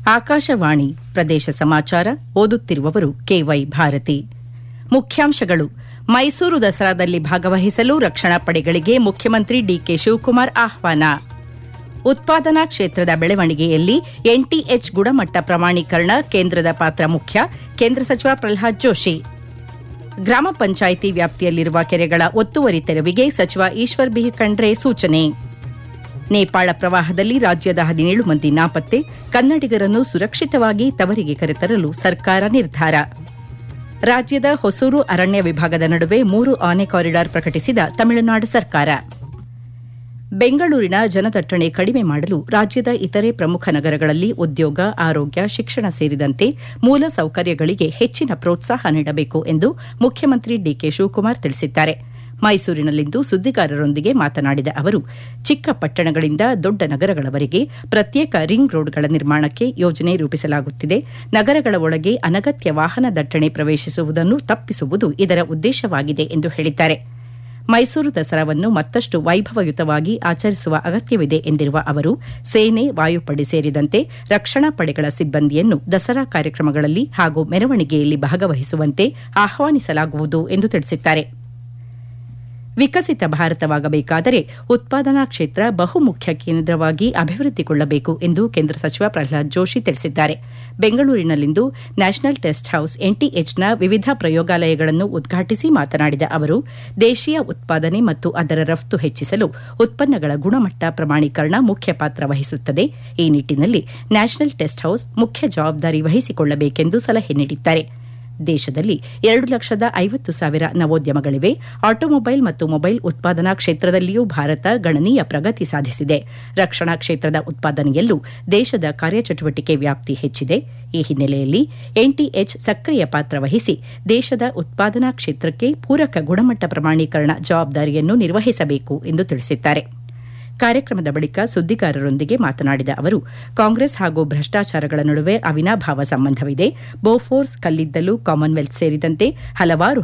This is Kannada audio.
ಆಕಾಶವಾಣಿ ಪ್ರದೇಶ ಸಮಾಚಾರ ಓದುತ್ತಿರುವವರು ಕೆವೈ ಭಾರತಿ ಮುಖ್ಯಾಂಶಗಳು ಮೈಸೂರು ದಸರಾದಲ್ಲಿ ಭಾಗವಹಿಸಲು ರಕ್ಷಣಾ ಪಡೆಗಳಿಗೆ ಮುಖ್ಯಮಂತ್ರಿ ಡಿಕೆ ಶಿವಕುಮಾರ್ ಆಹ್ವಾನ ಉತ್ಪಾದನಾ ಕ್ಷೇತ್ರದ ಬೆಳವಣಿಗೆಯಲ್ಲಿ ಎನ್ಟಿಎಚ್ ಗುಣಮಟ್ಟ ಪ್ರಮಾಣೀಕರಣ ಕೇಂದ್ರದ ಪಾತ್ರ ಮುಖ್ಯ ಕೇಂದ್ರ ಸಚಿವ ಪ್ರಲ್ಹಾದ್ ಜೋಶಿ ಗ್ರಾಮ ಪಂಚಾಯಿತಿ ವ್ಯಾಪ್ತಿಯಲ್ಲಿರುವ ಕೆರೆಗಳ ಒತ್ತುವರಿ ತೆರವಿಗೆ ಸಚಿವ ಈಶ್ವರ್ ಬಿ ಖಂಡ್ರೆ ಸೂಚನೆ ನೇಪಾಳ ಪ್ರವಾಹದಲ್ಲಿ ರಾಜ್ಯದ ಹದಿನೇಳು ಮಂದಿ ನಾಪತ್ತೆ ಕನ್ನಡಿಗರನ್ನು ಸುರಕ್ಷಿತವಾಗಿ ತವರಿಗೆ ಕರೆತರಲು ಸರ್ಕಾರ ನಿರ್ಧಾರ ರಾಜ್ಯದ ಹೊಸೂರು ಅರಣ್ಯ ವಿಭಾಗದ ನಡುವೆ ಮೂರು ಆನೆ ಕಾರಿಡಾರ್ ಪ್ರಕಟಿಸಿದ ತಮಿಳುನಾಡು ಸರ್ಕಾರ ಬೆಂಗಳೂರಿನ ಜನದಟ್ಟಣೆ ಕಡಿಮೆ ಮಾಡಲು ರಾಜ್ಯದ ಇತರೆ ಪ್ರಮುಖ ನಗರಗಳಲ್ಲಿ ಉದ್ಯೋಗ ಆರೋಗ್ಯ ಶಿಕ್ಷಣ ಸೇರಿದಂತೆ ಮೂಲ ಸೌಕರ್ಯಗಳಿಗೆ ಹೆಚ್ಚಿನ ಪ್ರೋತ್ಸಾಹ ನೀಡಬೇಕು ಎಂದು ಮುಖ್ಯಮಂತ್ರಿ ಡಿಕೆ ಶಿವಕುಮಾರ್ ತಿಳಿಸಿದ್ದಾರೆ ಮೈಸೂರಿನಲ್ಲಿಂದು ಸುದ್ದಿಗಾರರೊಂದಿಗೆ ಮಾತನಾಡಿದ ಅವರು ಚಿಕ್ಕ ಪಟ್ಟಣಗಳಿಂದ ದೊಡ್ಡ ನಗರಗಳವರೆಗೆ ಪ್ರತ್ಯೇಕ ರಿಂಗ್ ರೋಡ್ಗಳ ನಿರ್ಮಾಣಕ್ಕೆ ಯೋಜನೆ ರೂಪಿಸಲಾಗುತ್ತಿದೆ ನಗರಗಳ ಒಳಗೆ ಅನಗತ್ಯ ವಾಹನ ದಟ್ಟಣೆ ಪ್ರವೇಶಿಸುವುದನ್ನು ತಪ್ಪಿಸುವುದು ಇದರ ಉದ್ದೇಶವಾಗಿದೆ ಎಂದು ಹೇಳಿದ್ದಾರೆ ಮೈಸೂರು ದಸರಾವನ್ನು ಮತ್ತಷ್ಟು ವೈಭವಯುತವಾಗಿ ಆಚರಿಸುವ ಅಗತ್ಯವಿದೆ ಎಂದಿರುವ ಅವರು ಸೇನೆ ವಾಯುಪಡೆ ಸೇರಿದಂತೆ ರಕ್ಷಣಾ ಪಡೆಗಳ ಸಿಬ್ಬಂದಿಯನ್ನು ದಸರಾ ಕಾರ್ಯಕ್ರಮಗಳಲ್ಲಿ ಹಾಗೂ ಮೆರವಣಿಗೆಯಲ್ಲಿ ಭಾಗವಹಿಸುವಂತೆ ಆಹ್ವಾನಿಸಲಾಗುವುದು ಎಂದು ತಿಳಿಸಿದ್ದಾರೆ ವಿಕಸಿತ ಭಾರತವಾಗಬೇಕಾದರೆ ಉತ್ಪಾದನಾ ಕ್ಷೇತ್ರ ಬಹುಮುಖ್ಯ ಕೇಂದ್ರವಾಗಿ ಅಭಿವೃದ್ಧಿಗೊಳ್ಳಬೇಕು ಎಂದು ಕೇಂದ್ರ ಸಚಿವ ಪ್ರಹ್ಲಾದ್ ಜೋಶಿ ತಿಳಿಸಿದ್ದಾರೆ ಬೆಂಗಳೂರಿನಲ್ಲಿಂದು ನ್ಯಾಷನಲ್ ಟೆಸ್ಟ್ ಹೌಸ್ ಎನ್ಟಿಎಚ್ನ ವಿವಿಧ ಪ್ರಯೋಗಾಲಯಗಳನ್ನು ಉದ್ಘಾಟಿಸಿ ಮಾತನಾಡಿದ ಅವರು ದೇಶೀಯ ಉತ್ಪಾದನೆ ಮತ್ತು ಅದರ ರಫ್ತು ಹೆಚ್ಚಿಸಲು ಉತ್ಪನ್ನಗಳ ಗುಣಮಟ್ಟ ಪ್ರಮಾಣೀಕರಣ ಮುಖ್ಯ ಪಾತ್ರ ವಹಿಸುತ್ತದೆ ಈ ನಿಟ್ಟಿನಲ್ಲಿ ನ್ಯಾಷನಲ್ ಟೆಸ್ಟ್ ಹೌಸ್ ಮುಖ್ಯ ಜವಾಬ್ದಾರಿ ವಹಿಸಿಕೊಳ್ಳಬೇಕೆಂದು ಸಲಹೆ ನೀಡಿದ್ದಾರೆ ದೇಶದಲ್ಲಿ ಎರಡು ಲಕ್ಷದ ಐವತ್ತು ಸಾವಿರ ನವೋದ್ಯಮಗಳಿವೆ ಆಟೋಮೊಬೈಲ್ ಮತ್ತು ಮೊಬೈಲ್ ಉತ್ಪಾದನಾ ಕ್ಷೇತ್ರದಲ್ಲಿಯೂ ಭಾರತ ಗಣನೀಯ ಪ್ರಗತಿ ಸಾಧಿಸಿದೆ ರಕ್ಷಣಾ ಕ್ಷೇತ್ರದ ಉತ್ಪಾದನೆಯಲ್ಲೂ ದೇಶದ ಕಾರ್ಯಚಟುವಟಿಕೆ ವ್ಯಾಪ್ತಿ ಹೆಚ್ಚಿದೆ ಈ ಹಿನ್ನೆಲೆಯಲ್ಲಿ ಎನ್ಟಿಎಚ್ ಸಕ್ರಿಯ ಪಾತ್ರ ವಹಿಸಿ ದೇಶದ ಉತ್ಪಾದನಾ ಕ್ಷೇತ್ರಕ್ಕೆ ಪೂರಕ ಗುಣಮಟ್ಟ ಪ್ರಮಾಣೀಕರಣ ಜವಾಬ್ದಾರಿಯನ್ನು ನಿರ್ವಹಿಸಬೇಕು ಎಂದು ತಿಳಿಸಿದ್ದಾರೆ ಕಾರ್ಯಕ್ರಮದ ಬಳಿಕ ಸುದ್ದಿಗಾರರೊಂದಿಗೆ ಮಾತನಾಡಿದ ಅವರು ಕಾಂಗ್ರೆಸ್ ಹಾಗೂ ಭ್ರಷ್ಟಾಚಾರಗಳ ನಡುವೆ ಅವಿನಾಭಾವ ಸಂಬಂಧವಿದೆ ಬೋಫೋರ್ಸ್ ಕಲ್ಲಿದ್ದಲು ಕಾಮನ್ವೆಲ್ತ್ ಸೇರಿದಂತೆ ಹಲವಾರು